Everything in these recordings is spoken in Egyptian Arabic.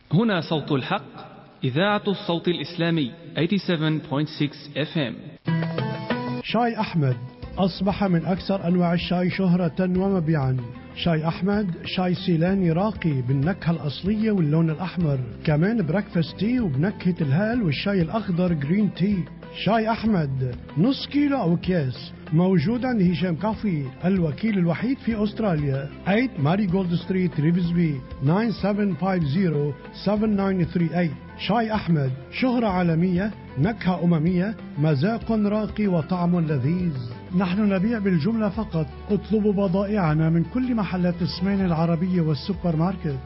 هنا صوت الحق إذاعة الصوت الإسلامي 87.6 FM شاي أحمد أصبح من أكثر أنواع الشاي شهرة ومبيعا شاي أحمد شاي سيلاني راقي بالنكهة الأصلية واللون الأحمر كمان بريكفاست تي وبنكهة الهال والشاي الأخضر جرين تي شاي أحمد نص كيلو أو أكياس موجود عند هشام كافي الوكيل الوحيد في أستراليا 8 ماري جولد ستريت ريفزبي 9750 شاي أحمد شهرة عالمية نكهة أممية مذاق راقي وطعم لذيذ نحن نبيع بالجملة فقط اطلبوا بضائعنا من كل محلات السمين العربية والسوبر ماركت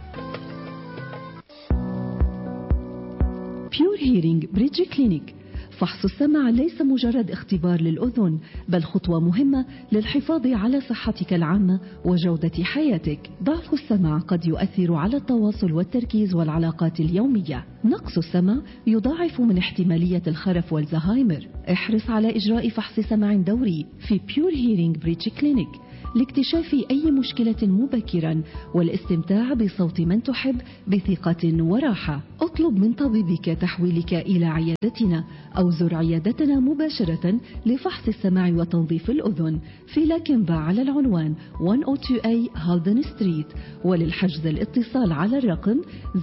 بيور هيرينج بريدج كلينيك فحص السمع ليس مجرد اختبار للأذن بل خطوة مهمة للحفاظ على صحتك العامة وجودة حياتك ضعف السمع قد يؤثر على التواصل والتركيز والعلاقات اليومية نقص السمع يضاعف من احتمالية الخرف والزهايمر احرص على إجراء فحص سمع دوري في بيور هيرينج بريتش كلينيك لاكتشاف أي مشكلة مبكرا والاستمتاع بصوت من تحب بثقة وراحة اطلب من طبيبك تحويلك إلى عيادتنا أو زر عيادتنا مباشرة لفحص السمع وتنظيف الأذن في لاكنبا على العنوان 102A هالدن ستريت وللحجز الاتصال على الرقم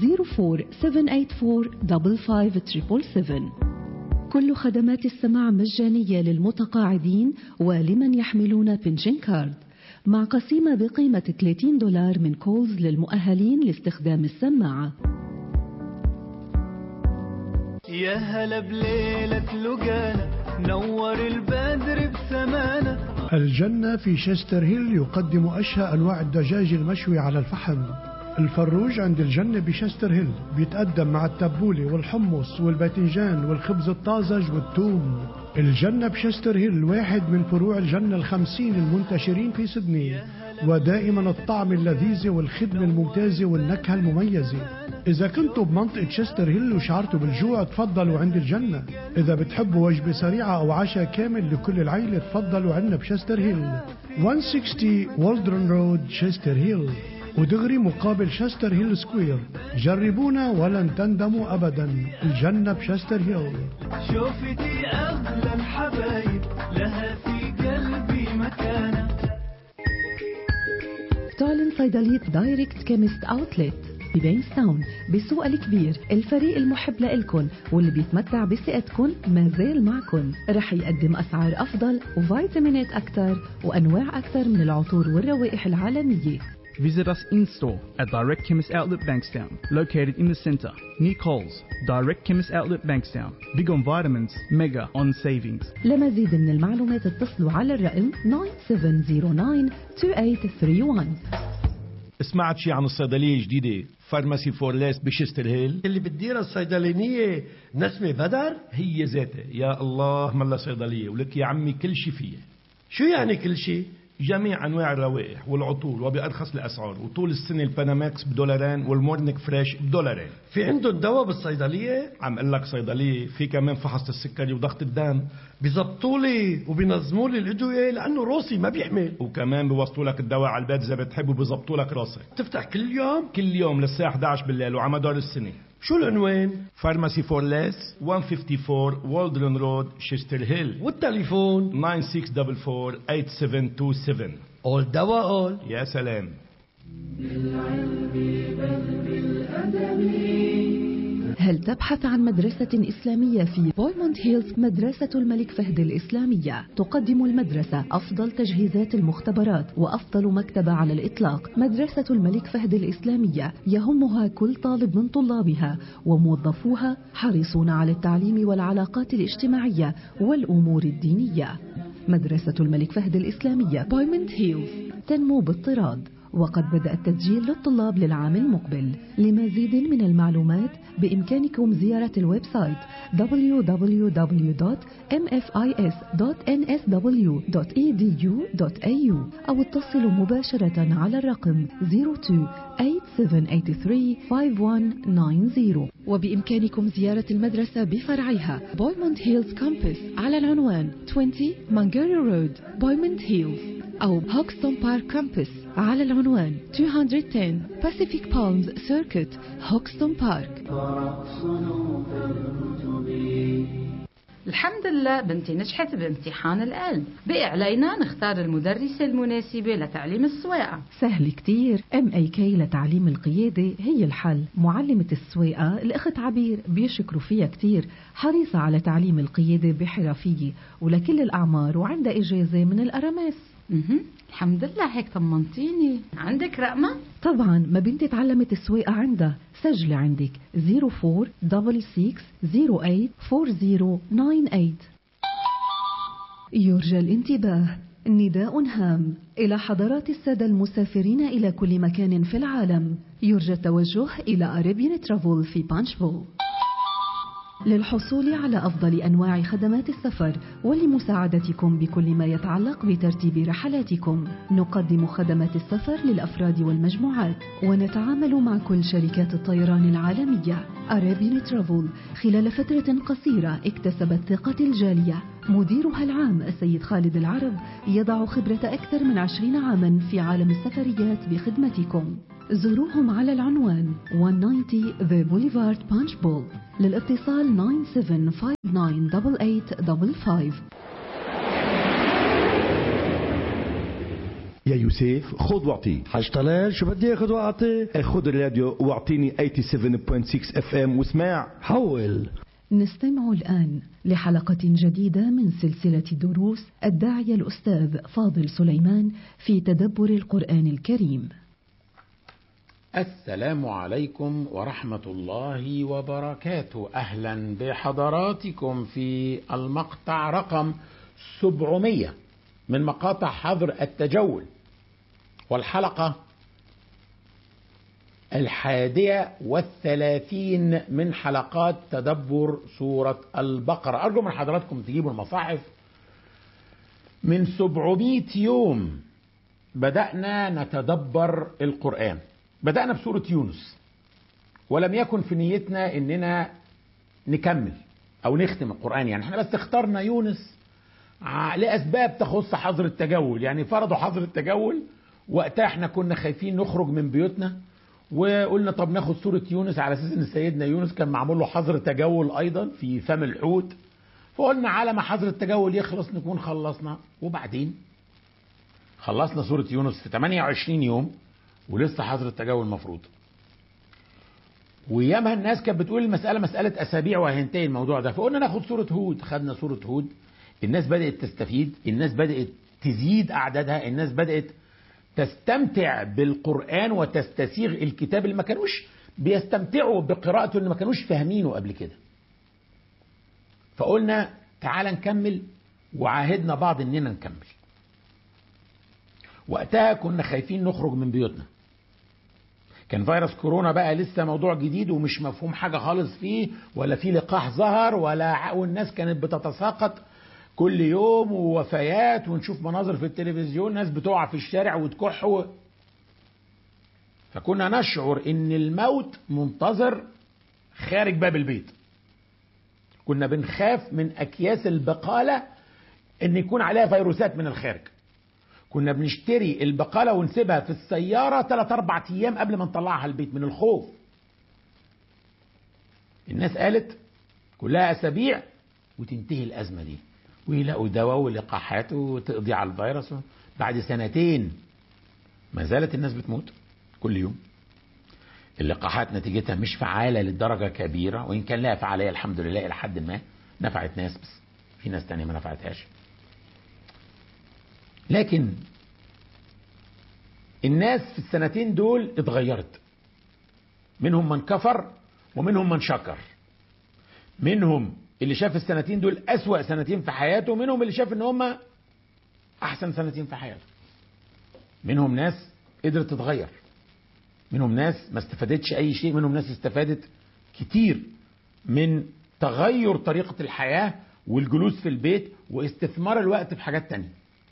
04784 كل خدمات السماع مجانية للمتقاعدين ولمن يحملون بنشن كارد مع قسيمة بقيمة 30 دولار من كولز للمؤهلين لاستخدام السماعة يا هلا بليلة لقانا نور البدر بسمانا الجنة في شيستر هيل يقدم أشهى أنواع الدجاج المشوي على الفحم الفروج عند الجنة بشستر هيل بيتقدم مع التبولة والحمص والباذنجان والخبز الطازج والثوم الجنة بشستر هيل واحد من فروع الجنة الخمسين المنتشرين في سدني ودائما الطعم اللذيذ والخدمة الممتازة والنكهة المميزة إذا كنتوا بمنطقة شستر هيل وشعرتوا بالجوع تفضلوا عند الجنة إذا بتحبوا وجبة سريعة أو عشاء كامل لكل العيلة تفضلوا عنا بشستر هيل 160 والدرن رود شستر هيل ودغري مقابل شستر هيل سكوير جربونا ولن تندموا أبدا الجنة بشستر هيل شوفتي أغلى الحبايب لها في قلبي مكانة تعلن صيدلية دايركت كيمست اوتلت ببينستاون بالسوق الكبير الفريق المحب لإلكن واللي بيتمتع بثقتكن ما زال معكن رح يقدم أسعار أفضل وفيتامينات أكثر وأنواع أكثر من العطور والروائح العالمية Visit us in store at Direct Chemist Outlet Bankstown, located in the centre, near Coles. Direct Chemist Outlet Bankstown. Big on vitamins, mega on savings. لمزيد من المعلومات اتصلوا على الرقم 97092831 سمعت شي عن الصيدلية الجديدة فارماسي فورليس بشستر هيل اللي بتديرها الصيدلانية نسمة بدر هي ذاتها يا الله ملا صيدلية ولك يا عمي كل شي فيها شو يعني كل شيء جميع انواع الروائح والعطور وبارخص الاسعار وطول السنه الباناماكس بدولارين والمورنيك فريش بدولارين في عندهم دواء بالصيدلية عم اقول لك صيدليه في كمان فحص السكري وضغط الدم بيزبطوا لي وبينظموا لي الادوية لانه روسي ما بيحمل وكمان بيوصلوا لك الدواء على البيت اذا بتحب وبيظبطوا لك راسك تفتح كل يوم كل يوم للساعه 11 بالليل وعلى مدار السنه شو العنوان فارماسي فور ليس 154 والدرن رود شيستر هيل والتليفون 9644 اول دواء اول يا سلام هل تبحث عن مدرسة إسلامية في بويموند هيلز مدرسة الملك فهد الإسلامية تقدم المدرسة أفضل تجهيزات المختبرات وأفضل مكتبة على الإطلاق مدرسة الملك فهد الإسلامية يهمها كل طالب من طلابها وموظفوها حريصون على التعليم والعلاقات الاجتماعية والأمور الدينية مدرسة الملك فهد الإسلامية بويموند هيلز تنمو باضطراد وقد بدأ التسجيل للطلاب للعام المقبل لمزيد من المعلومات بإمكانكم زيارة الويب سايت www.mfis.nsw.edu.au أو اتصلوا مباشرة على الرقم 02-8783-5190 وبإمكانكم زيارة المدرسة بفرعها بويموند هيلز كامبس على العنوان 20 مانجاري رود بويموند هيلز أو هوكستون بارك كامبس على العنوان 210 Pacific Palms Circuit هوكستون بارك الحمد لله بنتي نجحت بامتحان العلم بقي علينا نختار المدرسة المناسبة لتعليم السواقة سهل كتير ام اي كي لتعليم القيادة هي الحل معلمة السواقة الأخت عبير بيشكروا فيها كتير حريصة على تعليم القيادة بحرفية ولكل الأعمار وعندها إجازة من الأرامس مهم. الحمد لله هيك طمنتيني عندك رقمة؟ طبعا ما بنتي تعلمت السواقة عندها سجلي عندك 0466084098 يرجى الانتباه نداء هام إلى حضرات السادة المسافرين إلى كل مكان في العالم يرجى التوجه إلى أريبيان ترافل في بانشفول للحصول على أفضل أنواع خدمات السفر ولمساعدتكم بكل ما يتعلق بترتيب رحلاتكم نقدم خدمات السفر للأفراد والمجموعات ونتعامل مع كل شركات الطيران العالمية أرابين ترافل خلال فترة قصيرة اكتسبت ثقة الجالية مديرها العام السيد خالد العرب يضع خبرة أكثر من عشرين عاما في عالم السفريات بخدمتكم زوروهم على العنوان 190 The Boulevard Punch Bowl للاتصال 97598855 يا يوسف خذ واعطي حاج طلال شو بدي اخذ واعطي خذ الراديو واعطيني 87.6 اف ام واسمع حول نستمع الآن لحلقة جديدة من سلسلة دروس الداعية الأستاذ فاضل سليمان في تدبر القرآن الكريم السلام عليكم ورحمة الله وبركاته أهلا بحضراتكم في المقطع رقم 700 من مقاطع حظر التجول والحلقة الحادية والثلاثين من حلقات تدبر سورة البقرة أرجو من حضراتكم تجيبوا المصاحف من 700 يوم بدأنا نتدبر القرآن بدأنا بسورة يونس ولم يكن في نيتنا اننا نكمل او نختم القرآن يعني احنا بس اخترنا يونس لأسباب تخص حظر التجول يعني فرضوا حظر التجول وقتها احنا كنا خايفين نخرج من بيوتنا وقلنا طب ناخد سورة يونس على اساس ان سيدنا يونس كان معمول له حظر تجول ايضا في فم الحوت فقلنا على ما حظر التجول يخلص نكون خلصنا وبعدين خلصنا سورة يونس في 28 يوم ولسه حظر التجول المفروض ويامها الناس كانت بتقول المسألة مسألة أسابيع وهينتهي الموضوع ده فقلنا ناخد سورة هود خدنا سورة هود الناس بدأت تستفيد الناس بدأت تزيد أعدادها الناس بدأت تستمتع بالقرآن وتستسيغ الكتاب اللي ما كانوش بيستمتعوا بقراءته اللي ما كانوش فاهمينه قبل كده فقلنا تعال نكمل وعاهدنا بعض اننا نكمل وقتها كنا خايفين نخرج من بيوتنا كان فيروس كورونا بقى لسه موضوع جديد ومش مفهوم حاجة خالص فيه ولا في لقاح ظهر ولا والناس كانت بتتساقط كل يوم ووفيات ونشوف مناظر في التلفزيون ناس بتقع في الشارع وتكح و... فكنا نشعر ان الموت منتظر خارج باب البيت كنا بنخاف من اكياس البقالة ان يكون عليها فيروسات من الخارج كنا بنشتري البقالة ونسيبها في السيارة 3 4 ايام قبل ما نطلعها البيت من الخوف الناس قالت كلها اسابيع وتنتهي الازمة دي ويلاقوا دواء ولقاحات وتقضي على الفيروس بعد سنتين ما زالت الناس بتموت كل يوم اللقاحات نتيجتها مش فعالة للدرجة كبيرة وإن كان لها فعالية الحمد لله إلى حد ما نفعت ناس بس في ناس تانية ما نفعتهاش لكن الناس في السنتين دول اتغيرت منهم من كفر ومنهم من شكر منهم اللي شاف السنتين دول أسوأ سنتين في حياته ومنهم اللي شاف ان هم أحسن سنتين في حياته منهم ناس قدرت تتغير منهم ناس ما استفادتش أي شيء منهم ناس استفادت كتير من تغير طريقة الحياة والجلوس في البيت واستثمار الوقت في حاجات تانية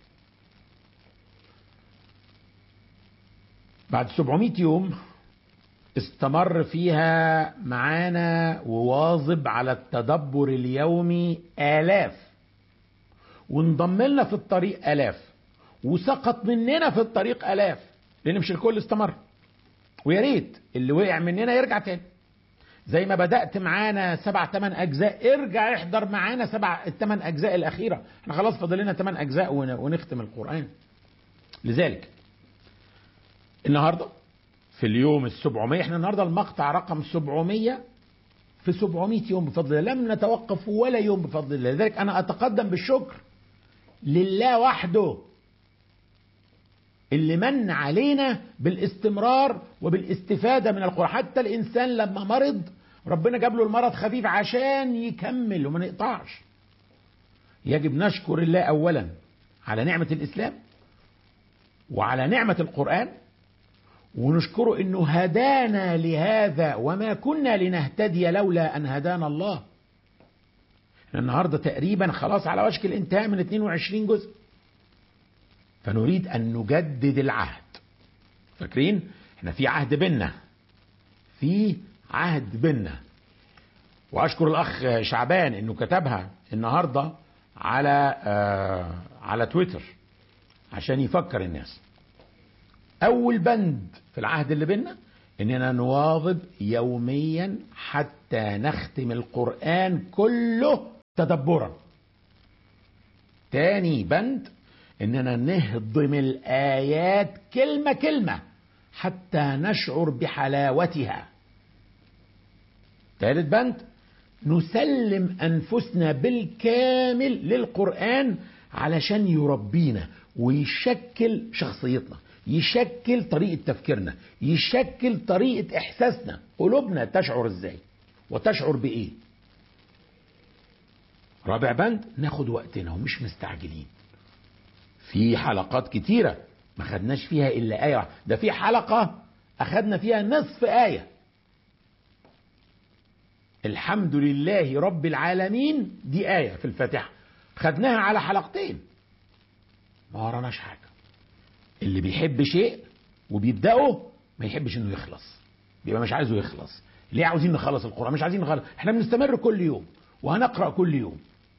بعد 700 يوم استمر فيها معانا وواظب على التدبر اليومي آلاف وانضم لنا في الطريق آلاف وسقط مننا في الطريق آلاف لان مش الكل استمر ويا ريت اللي وقع مننا يرجع تاني زي ما بدأت معانا سبع ثمان أجزاء ارجع احضر معانا سبع الثمان أجزاء الأخيرة احنا خلاص فاضل لنا ثمان أجزاء ون- ونختم القرآن لذلك النهاردة في اليوم السبعمية احنا النهاردة المقطع رقم سبعمية في 700 يوم بفضل الله لم نتوقف ولا يوم بفضل الله لذلك أنا أتقدم بالشكر لله وحده اللي من علينا بالاستمرار وبالاستفادة من القرآن حتى الإنسان لما مرض ربنا جاب له المرض خفيف عشان يكمل وما نقطعش يجب نشكر الله أولا على نعمة الإسلام وعلى نعمة القرآن ونشكره انه هدانا لهذا وما كنا لنهتدي لولا ان هدانا الله احنا النهارده تقريبا خلاص على وشك الانتهاء من 22 جزء فنريد ان نجدد العهد فاكرين احنا في عهد بينا في عهد بينا واشكر الاخ شعبان انه كتبها النهارده على آه على تويتر عشان يفكر الناس أول بند في العهد اللي بينا إننا نواظب يوميا حتى نختم القرآن كله تدبرا تاني بند إننا نهضم الآيات كلمة كلمة حتى نشعر بحلاوتها ثالث بند نسلم أنفسنا بالكامل للقرآن علشان يربينا ويشكل شخصيتنا يشكل طريقة تفكيرنا يشكل طريقة إحساسنا قلوبنا تشعر إزاي وتشعر بإيه رابع بند ناخد وقتنا ومش مستعجلين في حلقات كتيرة ما خدناش فيها إلا آية واحدة ده في حلقة أخدنا فيها نصف آية الحمد لله رب العالمين دي آية في الفاتحة خدناها على حلقتين ما وراناش حاجة اللي بيحب شيء وبيبدأه ما يحبش انه يخلص بيبقى مش عايزه يخلص ليه عاوزين نخلص القرآن مش عايزين نخلص احنا بنستمر كل يوم وهنقرأ كل يوم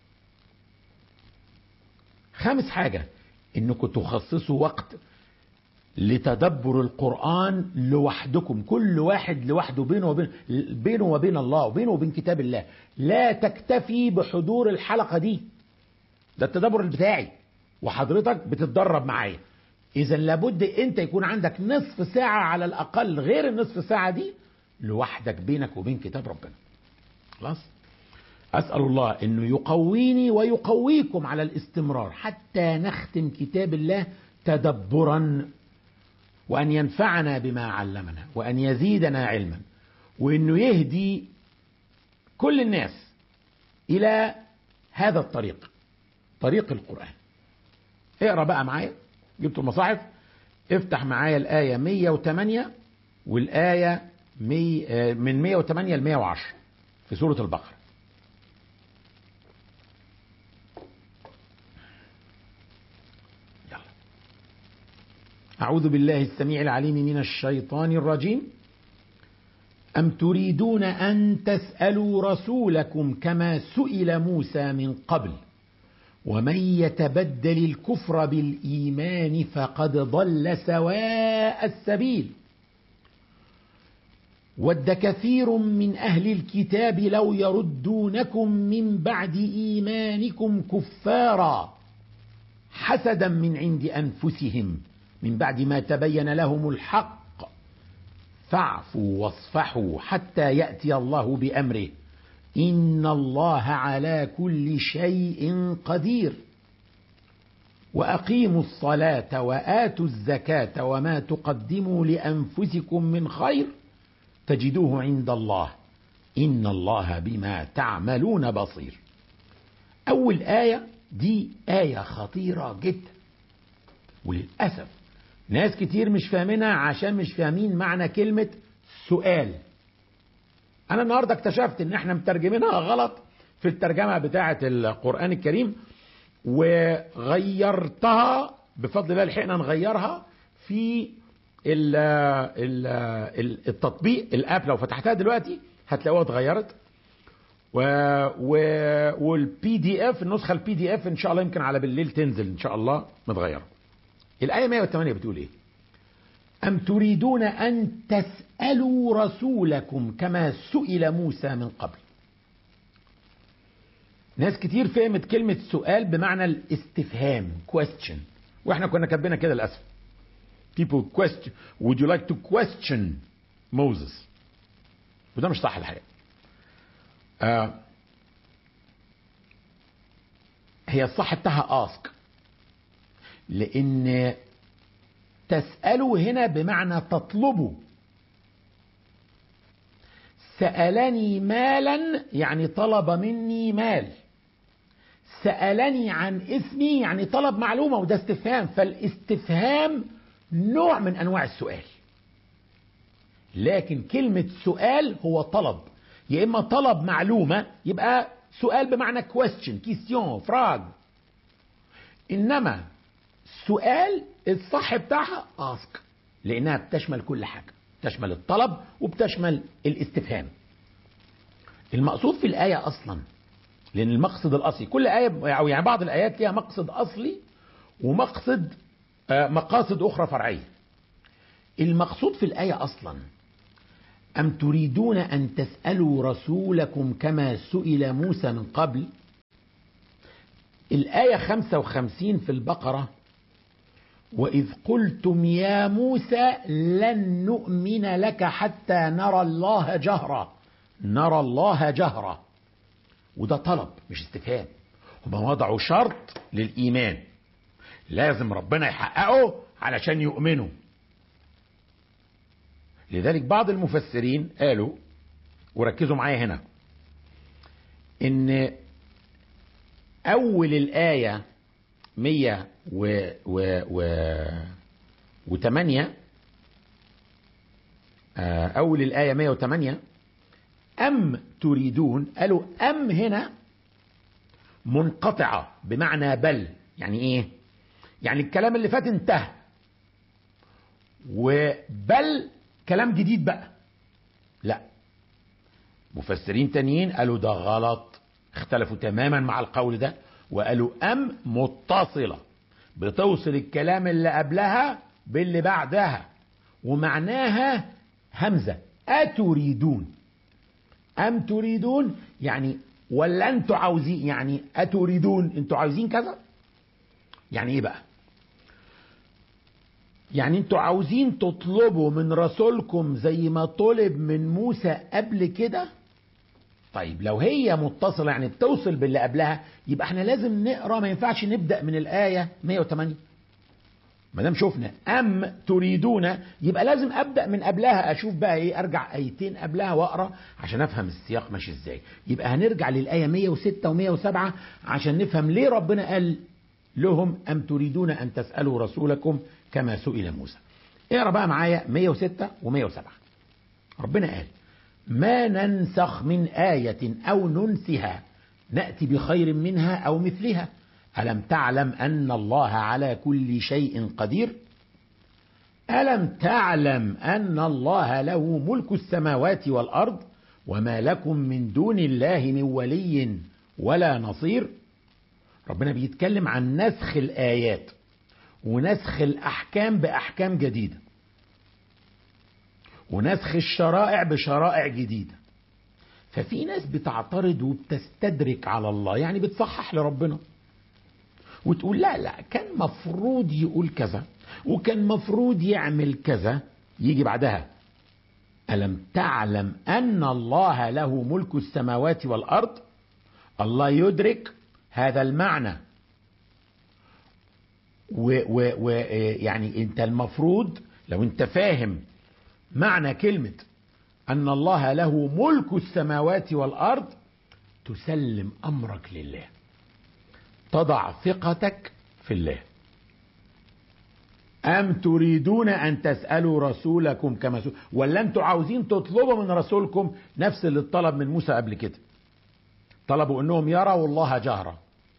خامس حاجة انكم تخصصوا وقت لتدبر القرآن لوحدكم كل واحد لوحده بينه وبين بينه وبين الله وبينه وبين كتاب الله لا تكتفي بحضور الحلقة دي ده التدبر بتاعي وحضرتك بتتدرب معايا اذا لابد انت يكون عندك نصف ساعة على الاقل غير النصف ساعة دي لوحدك بينك وبين كتاب ربنا خلاص اسأل الله انه يقويني ويقويكم على الاستمرار حتى نختم كتاب الله تدبرا وان ينفعنا بما علمنا وان يزيدنا علما وانه يهدي كل الناس الى هذا الطريق طريق القرآن اقرا بقى معايا جبتوا المصاحف افتح معايا الآية 108 والآية مي من 108 ل 110 في سورة البقرة يلا أعوذ بالله السميع العليم من الشيطان الرجيم أم تريدون أن تسألوا رسولكم كما سئل موسى من قبل ومن يتبدل الكفر بالإيمان فقد ضل سواء السبيل ود كثير من أهل الكتاب لو يردونكم من بعد إيمانكم كفارا حسدا من عند أنفسهم من بعد ما تبين لهم الحق فاعفوا واصفحوا حتى يأتي الله بأمره إن الله على كل شيء قدير وأقيموا الصلاة وآتوا الزكاة وما تقدموا لأنفسكم من خير تجدوه عند الله إن الله بما تعملون بصير أول آية دي آية خطيرة جدا وللأسف ناس كتير مش فاهمينها عشان مش فاهمين معنى كلمة سؤال انا النهارده اكتشفت ان احنا مترجمينها غلط في الترجمه بتاعه القران الكريم وغيرتها بفضل الله لحقنا نغيرها في ال ال ال التطبيق الاب لو فتحتها دلوقتي هتلاقوها اتغيرت و و والبي دي اف النسخه البي دي اف ان شاء الله يمكن على بالليل تنزل ان شاء الله متغيره الايه 108 بتقول ايه أم تريدون أن تسألوا رسولكم كما سئل موسى من قبل ناس كتير فهمت كلمة سؤال بمعنى الاستفهام question واحنا كنا كاتبينها كده للأسف people question would you like to question Moses وده مش صح الحقيقة آه هي الصح بتاعها ask لأن تسألوا هنا بمعنى تطلبوا سألني مالا يعني طلب مني مال سألني عن اسمي يعني طلب معلومة وده استفهام فالاستفهام نوع من أنواع السؤال لكن كلمة سؤال هو طلب يا إما طلب معلومة يبقى سؤال بمعنى question question فراغ إنما سؤال الصح بتاعها ask لأنها بتشمل كل حاجة بتشمل الطلب وبتشمل الاستفهام المقصود في الآية أصلا لأن المقصد الأصلي كل آية أو يعني بعض الآيات ليها مقصد أصلي ومقصد آه، مقاصد أخرى فرعية المقصود في الآية أصلا أم تريدون أن تسألوا رسولكم كما سئل موسى من قبل الآية 55 في البقرة وإذ قلتم يا موسى لن نؤمن لك حتى نرى الله جهرا نرى الله جهرا وده طلب مش استفهام هم وضعوا شرط للإيمان لازم ربنا يحققه علشان يؤمنوا لذلك بعض المفسرين قالوا وركزوا معايا هنا ان اول الايه 100 و و و وثمانية آه، أول الآية 108 أم تريدون قالوا أم هنا منقطعة بمعنى بل يعني إيه يعني الكلام اللي فات انتهى وبل كلام جديد بقى لا مفسرين تانيين قالوا ده غلط اختلفوا تماما مع القول ده وقالوا أم متصلة بتوصل الكلام اللي قبلها باللي بعدها ومعناها همزة أتريدون أم تريدون يعني ولا أنتوا عاوزين يعني أتريدون أنتوا عاوزين كذا يعني إيه بقى يعني انتوا عاوزين تطلبوا من رسولكم زي ما طلب من موسى قبل كده طيب لو هي متصلة يعني بتوصل باللي قبلها يبقى احنا لازم نقرا ما ينفعش نبدأ من الآية 108 ما دام شفنا أم تريدون يبقى لازم أبدأ من قبلها أشوف بقى إيه أرجع آيتين قبلها وأقرا عشان أفهم السياق ماشي إزاي يبقى هنرجع للآية 106 و107 عشان نفهم ليه ربنا قال لهم أم تريدون أن تسألوا رسولكم كما سئل موسى اقرا بقى معايا 106 و107 ربنا قال ما ننسخ من آية أو ننسها نأتي بخير منها أو مثلها ألم تعلم أن الله على كل شيء قدير ألم تعلم أن الله له ملك السماوات والأرض وما لكم من دون الله من ولي ولا نصير ربنا بيتكلم عن نسخ الآيات ونسخ الأحكام بأحكام جديدة ونسخ الشرائع بشرائع جديدة ففي ناس بتعترض وبتستدرك على الله يعني بتصحح لربنا وتقول لا لا كان مفروض يقول كذا وكان مفروض يعمل كذا يجي بعدها ألم تعلم أن الله له ملك السماوات والأرض الله يدرك هذا المعنى ويعني انت المفروض لو انت فاهم معنى كلمة أن الله له ملك السماوات والأرض تسلم أمرك لله تضع ثقتك في الله أم تريدون أن تسألوا رسولكم كما سئل ولا أنتوا عاوزين تطلبوا من رسولكم نفس اللي اتطلب من موسى قبل كده طلبوا أنهم يروا الله جهرا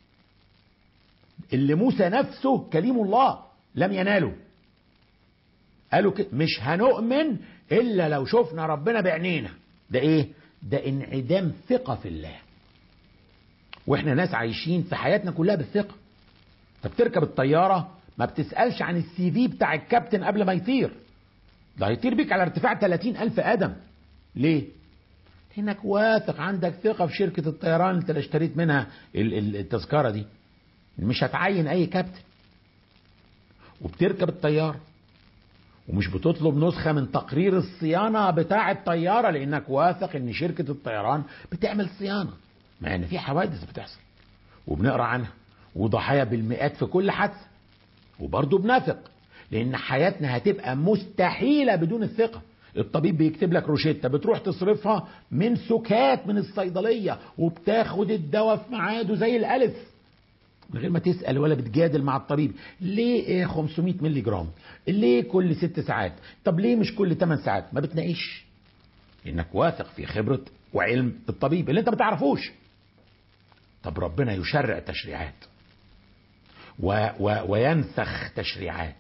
اللي موسى نفسه كليم الله لم يناله قالوا كده مش هنؤمن الا لو شفنا ربنا بعينينا ده ايه ده انعدام ثقه في الله واحنا ناس عايشين في حياتنا كلها بالثقه انت بتركب الطياره ما بتسالش عن السي في بتاع الكابتن قبل ما يطير ده هيطير بيك على ارتفاع 30 ألف قدم ليه؟ لأنك واثق عندك ثقة في شركة الطيران اللي انت اشتريت منها ال- ال- التذكرة دي مش هتعين أي كابتن وبتركب الطيارة ومش بتطلب نسخة من تقرير الصيانة بتاع الطيارة لأنك واثق إن شركة الطيران بتعمل صيانة مع إن في حوادث بتحصل وبنقرا عنها وضحايا بالمئات في كل حادثة وبرضه بنثق لأن حياتنا هتبقى مستحيلة بدون الثقة الطبيب بيكتب لك روشتة بتروح تصرفها من سكات من الصيدلية وبتاخد الدواء في ميعاده زي الألف من غير ما تسأل ولا بتجادل مع الطبيب ليه إيه 500 مللي جرام ليه كل ست ساعات طب ليه مش كل 8 ساعات ما بتناقيش لانك واثق في خبرة وعلم الطبيب اللي انت ما تعرفوش طب ربنا يشرع تشريعات و و وينسخ تشريعات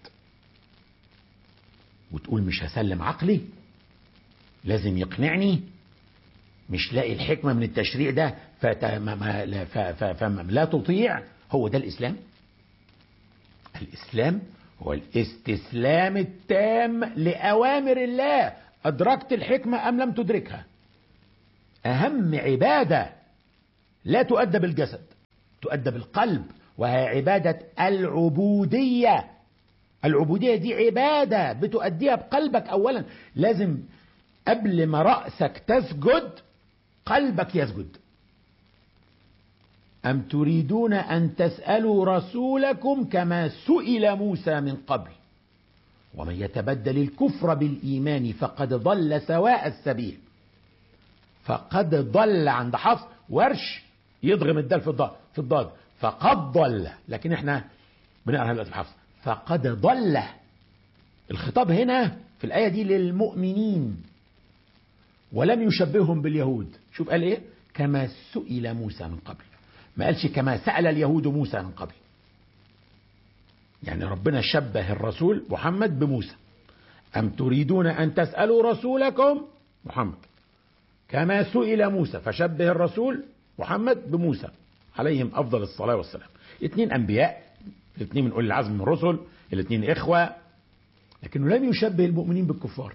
وتقول مش هسلم عقلي لازم يقنعني مش لاقي الحكمة من التشريع ده فت... ما... ما... لا... ف... ف... فما لا تطيع هو ده الإسلام الإسلام هو الاستسلام التام لأوامر الله أدركت الحكمة أم لم تدركها أهم عبادة لا تؤدى بالجسد تؤدى بالقلب وهي عبادة العبودية العبودية دي عبادة بتؤديها بقلبك أولا لازم قبل ما رأسك تسجد قلبك يسجد أم تريدون أن تسألوا رسولكم كما سئل موسى من قبل ومن يتبدل الكفر بالإيمان فقد ضل سواء السبيل فقد ضل عند حفص ورش يضغم الدال في الضاد في الضاد فقد ضل لكن احنا بنقرا دلوقتي في حفص فقد ضل الخطاب هنا في الآية دي للمؤمنين ولم يشبههم باليهود شوف قال ايه كما سئل موسى من قبل ما قالش كما سأل اليهود موسى من قبل يعني ربنا شبه الرسول محمد بموسى أم تريدون أن تسألوا رسولكم محمد كما سئل موسى فشبه الرسول محمد بموسى عليهم أفضل الصلاة والسلام اثنين أنبياء الاثنين من أولي العزم من الرسل الاثنين إخوة لكنه لم يشبه المؤمنين بالكفار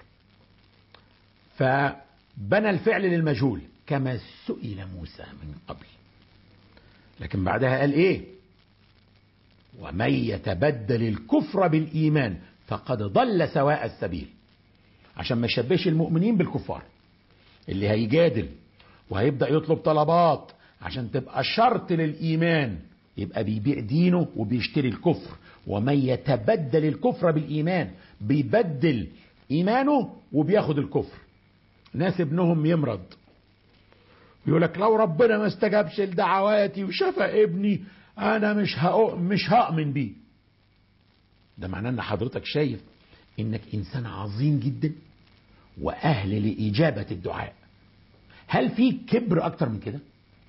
فبنى الفعل للمجهول كما سئل موسى من قبل لكن بعدها قال ايه ومن يتبدل الكفر بالايمان فقد ضل سواء السبيل عشان ما يشبهش المؤمنين بالكفار اللي هيجادل وهيبدا يطلب طلبات عشان تبقى شرط للايمان يبقى بيبيع دينه وبيشتري الكفر ومن يتبدل الكفر بالايمان بيبدل ايمانه وبياخد الكفر ناس ابنهم يمرض يقول لك لو ربنا ما استجابش لدعواتي وشفى ابني انا مش هأ... مش هأمن بيه ده معناه ان حضرتك شايف انك انسان عظيم جدا واهل لاجابه الدعاء هل في كبر اكتر من كده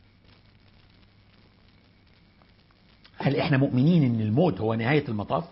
هل احنا مؤمنين ان الموت هو نهايه المطاف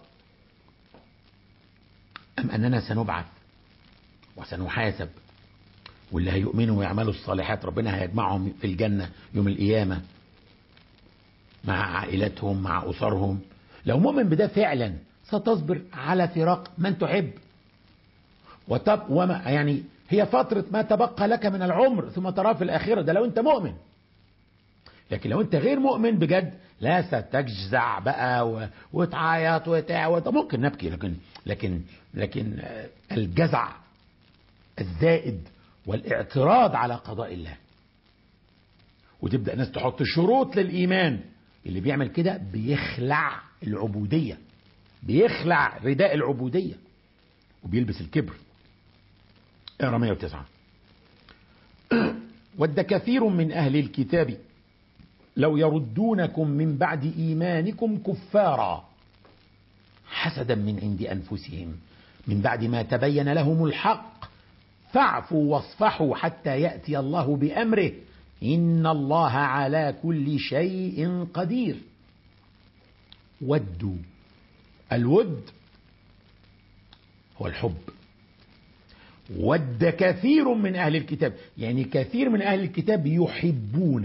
ام اننا سنبعث وسنحاسب واللي هيؤمنوا ويعملوا الصالحات ربنا هيجمعهم في الجنة يوم القيامة مع عائلتهم مع أسرهم لو مؤمن بده فعلا ستصبر على فراق من تحب وتب وما يعني هي فترة ما تبقى لك من العمر ثم تراه في الآخرة ده لو أنت مؤمن لكن لو أنت غير مؤمن بجد لا ستجزع بقى و... وتعيط وتع وت... ممكن نبكي لكن لكن لكن الجزع الزائد والاعتراض على قضاء الله وتبدا ناس تحط شروط للايمان اللي بيعمل كده بيخلع العبوديه بيخلع رداء العبوديه وبيلبس الكبر اقرا 109 ود كثير من اهل الكتاب لو يردونكم من بعد ايمانكم كفارا حسدا من عند انفسهم من بعد ما تبين لهم الحق فاعفوا واصفحوا حتى ياتي الله بامره ان الله على كل شيء قدير ودوا الود هو الحب ود كثير من اهل الكتاب يعني كثير من اهل الكتاب يحبون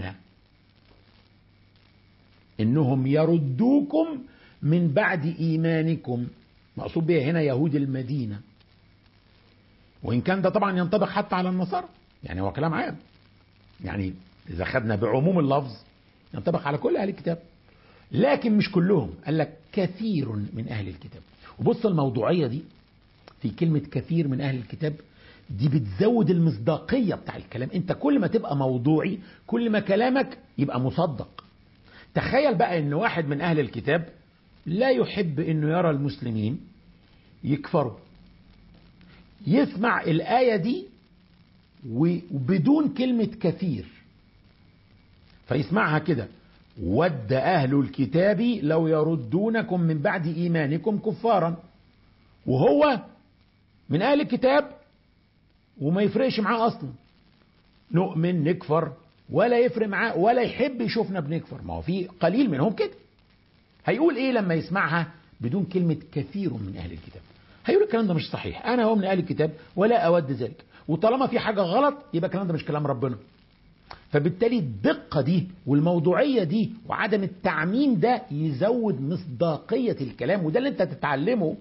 انهم يردوكم من بعد ايمانكم مقصود بها هنا يهود المدينه وإن كان ده طبعا ينطبق حتى على النصارى يعني هو كلام عام يعني إذا خدنا بعموم اللفظ ينطبق على كل أهل الكتاب لكن مش كلهم قال لك كثير من أهل الكتاب وبص الموضوعية دي في كلمة كثير من أهل الكتاب دي بتزود المصداقية بتاع الكلام انت كل ما تبقى موضوعي كل ما كلامك يبقى مصدق تخيل بقى ان واحد من اهل الكتاب لا يحب انه يرى المسلمين يكفروا يسمع الآية دي وبدون كلمة كثير فيسمعها كده ود أهل الكتاب لو يردونكم من بعد إيمانكم كفارا وهو من أهل الكتاب وما يفرقش معاه أصلا نؤمن نكفر ولا يفرق معاه ولا يحب يشوفنا بنكفر ما هو في قليل منهم كده هيقول ايه لما يسمعها بدون كلمة كثير من أهل الكتاب هيقول الكلام ده مش صحيح أنا هو من أهل الكتاب ولا أود ذلك وطالما في حاجة غلط يبقى الكلام ده مش كلام ربنا فبالتالي الدقة دي والموضوعية دي وعدم التعميم ده يزود مصداقية الكلام وده اللي انت تتعلمه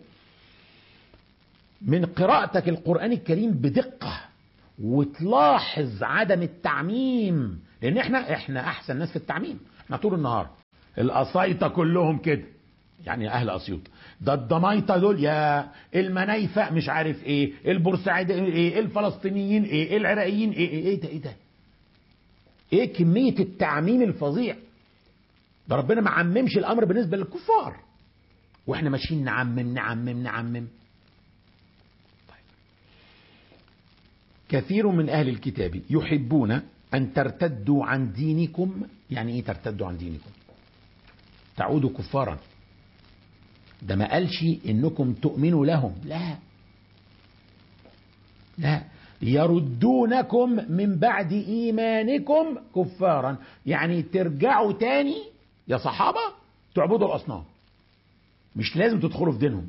من قراءتك القرآن الكريم بدقة وتلاحظ عدم التعميم لان احنا احنا احسن ناس في التعميم احنا طول النهار القصايطة كلهم كده يعني اهل اسيوط ده الضمايطة دول يا المنايفة مش عارف ايه البورسعيد ايه الفلسطينيين ايه العراقيين ايه ايه, إيه ده ايه ده ايه كمية التعميم الفظيع ده ربنا ما عممش الامر بالنسبة للكفار واحنا ماشيين نعمم نعمم نعمم كثير من أهل الكتاب يحبون أن ترتدوا عن دينكم يعني إيه ترتدوا عن دينكم تعودوا كفارا ده ما قالش إنكم تؤمنوا لهم لا لا يردونكم من بعد إيمانكم كفارا يعني ترجعوا تاني يا صحابة تعبدوا الأصنام مش لازم تدخلوا في دينهم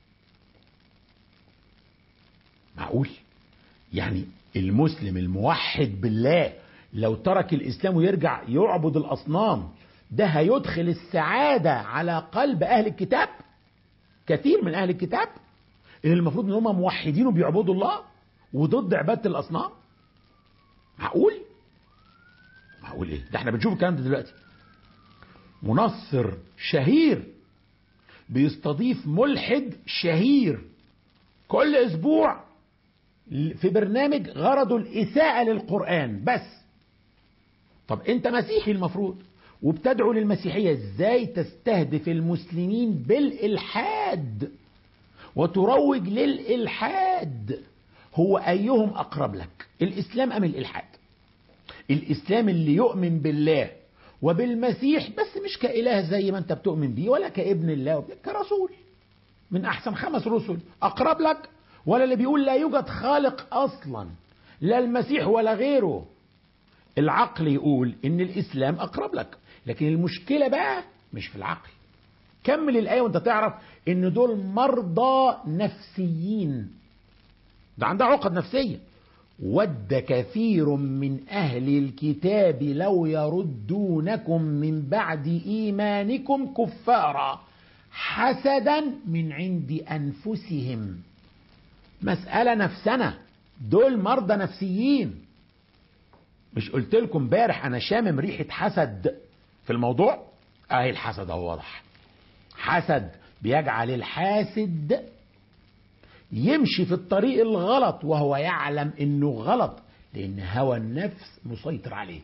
معقول يعني المسلم الموحد بالله لو ترك الإسلام ويرجع يعبد الأصنام ده هيدخل السعادة على قلب أهل الكتاب كثير من أهل الكتاب اللي المفروض ان هم موحدين وبيعبدوا الله وضد عبادة الأصنام معقول معقول ايه ده احنا بنشوف الكلام ده دلوقتي منصر شهير بيستضيف ملحد شهير كل اسبوع في برنامج غرضه الإساءة للقرآن بس طب أنت مسيحي المفروض وبتدعو للمسيحية ازاي تستهدف المسلمين بالإلحاد وتروج للإلحاد هو أيهم أقرب لك الإسلام أم الإلحاد الإسلام اللي يؤمن بالله وبالمسيح بس مش كإله زي ما أنت بتؤمن بيه ولا كابن الله كرسول من أحسن خمس رسل أقرب لك ولا اللي بيقول لا يوجد خالق اصلا لا المسيح ولا غيره العقل يقول ان الاسلام اقرب لك لكن المشكله بقى مش في العقل كمل الايه وانت تعرف ان دول مرضى نفسيين ده عندها عقد نفسيه ود كثير من اهل الكتاب لو يردونكم من بعد ايمانكم كفارا حسدا من عند انفسهم مسألة نفسنا دول مرضى نفسيين مش قلت لكم امبارح انا شامم ريحة حسد في الموضوع اهي الحسد اهو واضح حسد بيجعل الحاسد يمشي في الطريق الغلط وهو يعلم انه غلط لان هوى النفس مسيطر عليه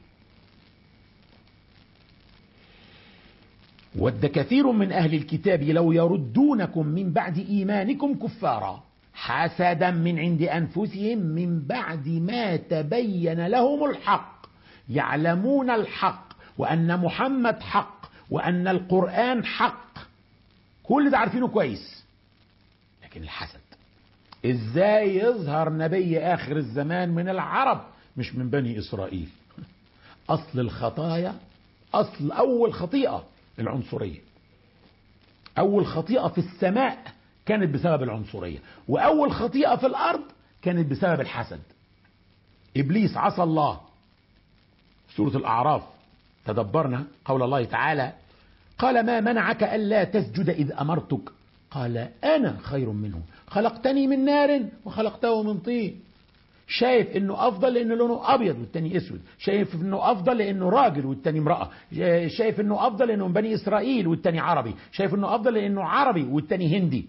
ود كثير من اهل الكتاب لو يردونكم من بعد ايمانكم كفارا حسدا من عند انفسهم من بعد ما تبين لهم الحق يعلمون الحق وان محمد حق وان القران حق كل ده عارفينه كويس لكن الحسد ازاي يظهر نبي اخر الزمان من العرب مش من بني اسرائيل اصل الخطايا اصل اول خطيئه العنصريه اول خطيئه في السماء كانت بسبب العنصرية وأول خطيئة في الأرض كانت بسبب الحسد إبليس عصى الله سورة الأعراف تدبرنا قول الله تعالى قال ما منعك ألا تسجد إذ أمرتك قال أنا خير منه خلقتني من نار وخلقته من طين شايف انه افضل لانه لونه ابيض والتاني اسود شايف انه افضل لانه راجل والتاني امراه شايف انه افضل لانه من بني اسرائيل والتاني عربي شايف انه افضل لانه عربي والتاني هندي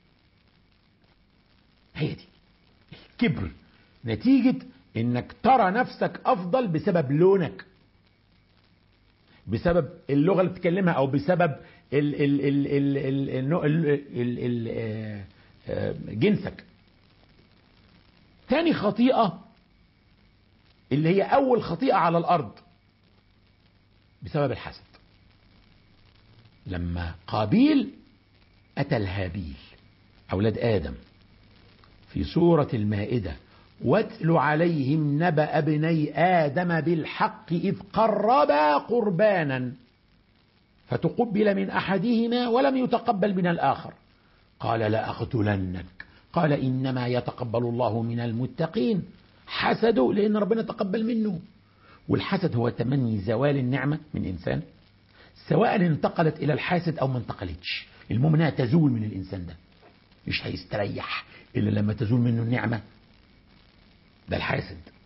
هي دي الكبر نتيجة انك ترى نفسك افضل بسبب لونك بسبب اللغة اللي بتتكلمها او بسبب ال ال ال ال ال ال ال ال ال ال جنسك تاني خطيئة اللي هي أول خطيئة على الأرض بسبب الحسد لما قابيل أتى الهابيل أولاد آدم في سورة المائدة واتل عليهم نبأ ابني آدم بالحق إذ قربا قربانا فتقبل من أحدهما ولم يتقبل من الآخر قال لأقتلنك قال إنما يتقبل الله من المتقين حسده لأن ربنا تقبل منه والحسد هو تمني زوال النعمة من إنسان سواء انتقلت إلى الحاسد أو ما انتقلتش المهم انها تزول من الإنسان ده مش هيستريح إلا لما تزول منه النعمة ده الحاسد